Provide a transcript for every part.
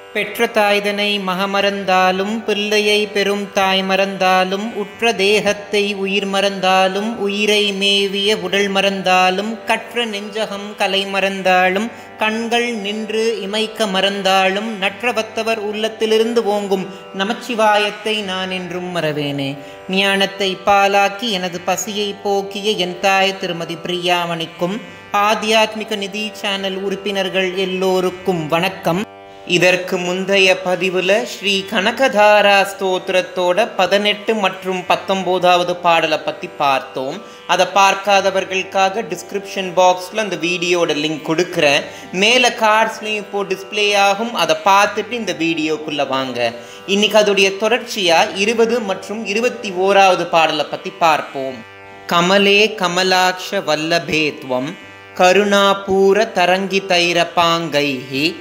பெற்ற தாய்தனை மகமறந்தாலும் பிள்ளையை பெரும் தாய் மறந்தாலும் உற்ற தேகத்தை உயிர் மறந்தாலும் உயிரை மேவிய உடல் மறந்தாலும் கற்ற நெஞ்சகம் கலை மறந்தாலும் கண்கள் நின்று இமைக்க மறந்தாலும் நற்றவத்தவர் உள்ளத்திலிருந்து ஓங்கும் நமச்சிவாயத்தை நான் என்றும் மறவேனே ஞானத்தை பாலாக்கி எனது பசியை போக்கிய என் தாய் திருமதி பிரியாமணிக்கும் ஆத்தியாத்மிக நிதி சேனல் உறுப்பினர்கள் எல்லோருக்கும் வணக்கம் இதற்கு முந்தைய பதிவில் ஸ்ரீ கனகதாரா ஸ்தோத்திரத்தோட பதினெட்டு மற்றும் பத்தொம்போதாவது பாடலை பற்றி பார்த்தோம் அதை பார்க்காதவர்களுக்காக டிஸ்கிரிப்ஷன் பாக்ஸில் அந்த வீடியோட லிங்க் கொடுக்குறேன் மேலே கார்ட்ஸ்லையும் இப்போ டிஸ்பிளே ஆகும் அதை பார்த்துட்டு இந்த வீடியோக்குள்ளே வாங்க இன்னைக்கு அதோடைய தொடர்ச்சியாக இருபது மற்றும் இருபத்தி ஓராவது பாடலை பற்றி பார்ப்போம் கமலே கமலாக்ஷ வல்லபேத்வம் கருணாபூர தரங்கிதைரபாங்கைஹி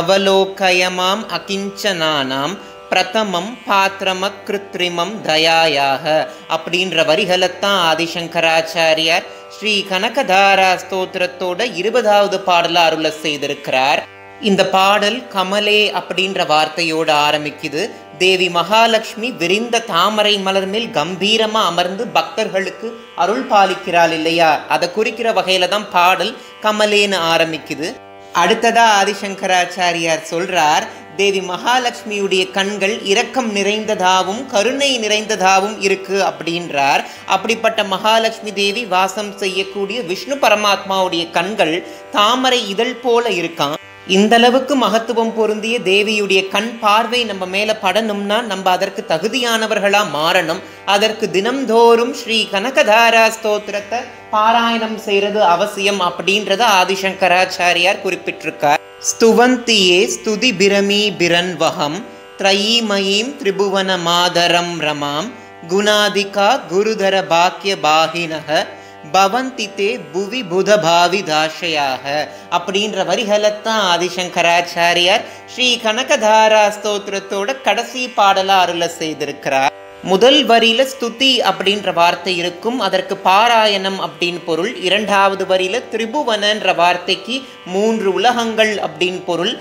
அவலோகயமாம் அகிஞ்சனானாம் பிரதமம் பாத்திரம கிருத்ரிமம் தயாயாக அப்படின்ற வரிகளைத்தான் ஆதிசங்கராச்சாரியார் ஸ்ரீ கனகதாரா ஸ்தோத்திரத்தோட இருபதாவது பாடல அருள செய்திருக்கிறார் இந்த பாடல் கமலே அப்படின்ற வார்த்தையோடு ஆரம்பிக்குது தேவி மகாலட்சுமி விரிந்த தாமரை மலர் மேல் கம்பீரமா அமர்ந்து பக்தர்களுக்கு அருள் பாலிக்கிறாள் இல்லையா அதை குறிக்கிற வகையில தான் பாடல் கமலேன்னு ஆரம்பிக்குது அடுத்ததா ஆதிசங்கராச்சாரியார் சொல்றார் தேவி மகாலட்சுமியுடைய கண்கள் இரக்கம் நிறைந்ததாகவும் கருணை நிறைந்ததாகவும் இருக்கு அப்படின்றார் அப்படிப்பட்ட மகாலட்சுமி தேவி வாசம் செய்யக்கூடிய விஷ்ணு பரமாத்மாவுடைய கண்கள் தாமரை இதழ் போல இருக்கான் இந்த அளவுக்கு மகத்துவம் பொருந்திய தேவியுடைய கண் பார்வை நம்ம மேல படணும்னா நம்ம அதற்கு தகுதியானவர்களா மாறணும் அதற்கு தினம்தோறும் ஸ்ரீ கனகதாரா ஸ்தோத்திரத்தை பாராயணம் செய்யறது அவசியம் அப்படின்றத ஆதிசங்கராச்சாரியார் குறிப்பிட்டிருக்கார் ஸ்துவந்தியே ஸ்துதி பிரமி பிரன்வகம் த்ரயீமயீம் திரிபுவன மாதரம் ரமாம் குணாதிகா குருதர பாக்கிய பாகினக பவந்தி தே புவி புத பாவி தாஷையாக அப்படின்ற வரிகளைத்தான் ஆதிசங்கராச்சாரியார் ஸ்ரீ கனகதாரா ஸ்தோத்திரத்தோட கடைசி பாடலா அருள செய்திருக்கிறார் முதல் வரியில ஸ்துதி அப்படின்ற வார்த்தை இருக்கும் அதற்கு பாராயணம் அப்படின்னு பொருள் இரண்டாவது வரியில திரிபுவனன்ற வார்த்தைக்கு மூன்று உலகங்கள் அப்படின்னு பொருள்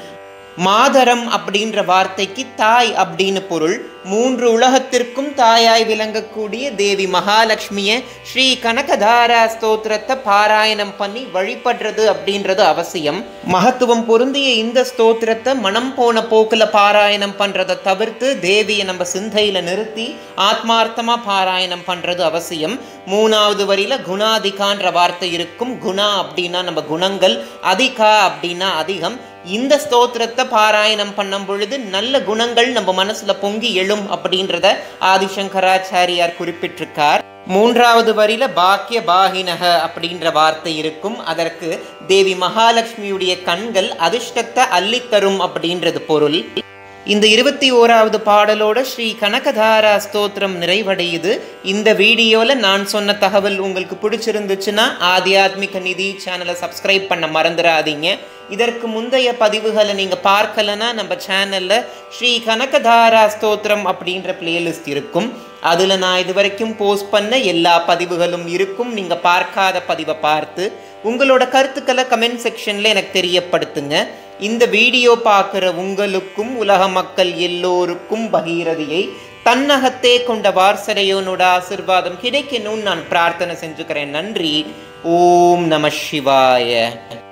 மாதரம் அப்படின்ற வார்த்தைக்கு தாய் அப்படின்னு பொருள் மூன்று உலகத்திற்கும் தாயாய் விளங்கக்கூடிய தேவி மகாலட்சுமிய ஸ்ரீ கனகதாரா ஸ்தோத்திரத்தை பாராயணம் பண்ணி வழிபடுறது அப்படின்றது அவசியம் மகத்துவம் பொருந்திய இந்த ஸ்தோத்திரத்தை மனம் போன போக்குல பாராயணம் பண்றதை தவிர்த்து தேவியை நம்ம சிந்தையில நிறுத்தி ஆத்மார்த்தமா பாராயணம் பண்றது அவசியம் மூணாவது வரியில குணாதிகான்ற வார்த்தை இருக்கும் குணா அப்படின்னா நம்ம குணங்கள் அதிகா அப்படின்னா அதிகம் இந்த ஸ்தோத்திரத்தை பாராயணம் பண்ணும் பொழுது நல்ல குணங்கள் நம்ம மனசுல பொங்கி எழும் அப்படின்றத ஆதிசங்கராச்சாரியார் குறிப்பிட்டிருக்கார் மூன்றாவது வரியில பாக்கிய பாகினக அப்படின்ற வார்த்தை இருக்கும் அதற்கு தேவி மகாலட்சுமியுடைய கண்கள் அதிர்ஷ்டத்தை அள்ளித்தரும் அப்படின்றது பொருள் இந்த இருபத்தி ஓராவது பாடலோட ஸ்ரீ கனகதாரா ஸ்தோத்திரம் நிறைவடையுது இந்த வீடியோவில் நான் சொன்ன தகவல் உங்களுக்கு பிடிச்சிருந்துச்சுன்னா ஆத்தியாத்மிக நிதி சேனலை சப்ஸ்கிரைப் பண்ண மறந்துடாதீங்க இதற்கு முந்தைய பதிவுகளை நீங்கள் பார்க்கலன்னா நம்ம சேனலில் ஸ்ரீ கனகதாரா ஸ்தோத்திரம் அப்படின்ற பிளேலிஸ்ட் இருக்கும் அதில் நான் இது வரைக்கும் போஸ்ட் பண்ண எல்லா பதிவுகளும் இருக்கும் நீங்கள் பார்க்காத பதிவை பார்த்து உங்களோட கருத்துக்களை கமெண்ட் செக்ஷனில் எனக்கு தெரியப்படுத்துங்க இந்த வீடியோ பார்க்குற உங்களுக்கும் உலக மக்கள் எல்லோருக்கும் பகீரதியை தன்னகத்தே கொண்ட வாரசரையோனோட ஆசிர்வாதம் கிடைக்கணும்னு நான் பிரார்த்தனை செஞ்சுக்கிறேன் நன்றி ஓம் நம சிவாய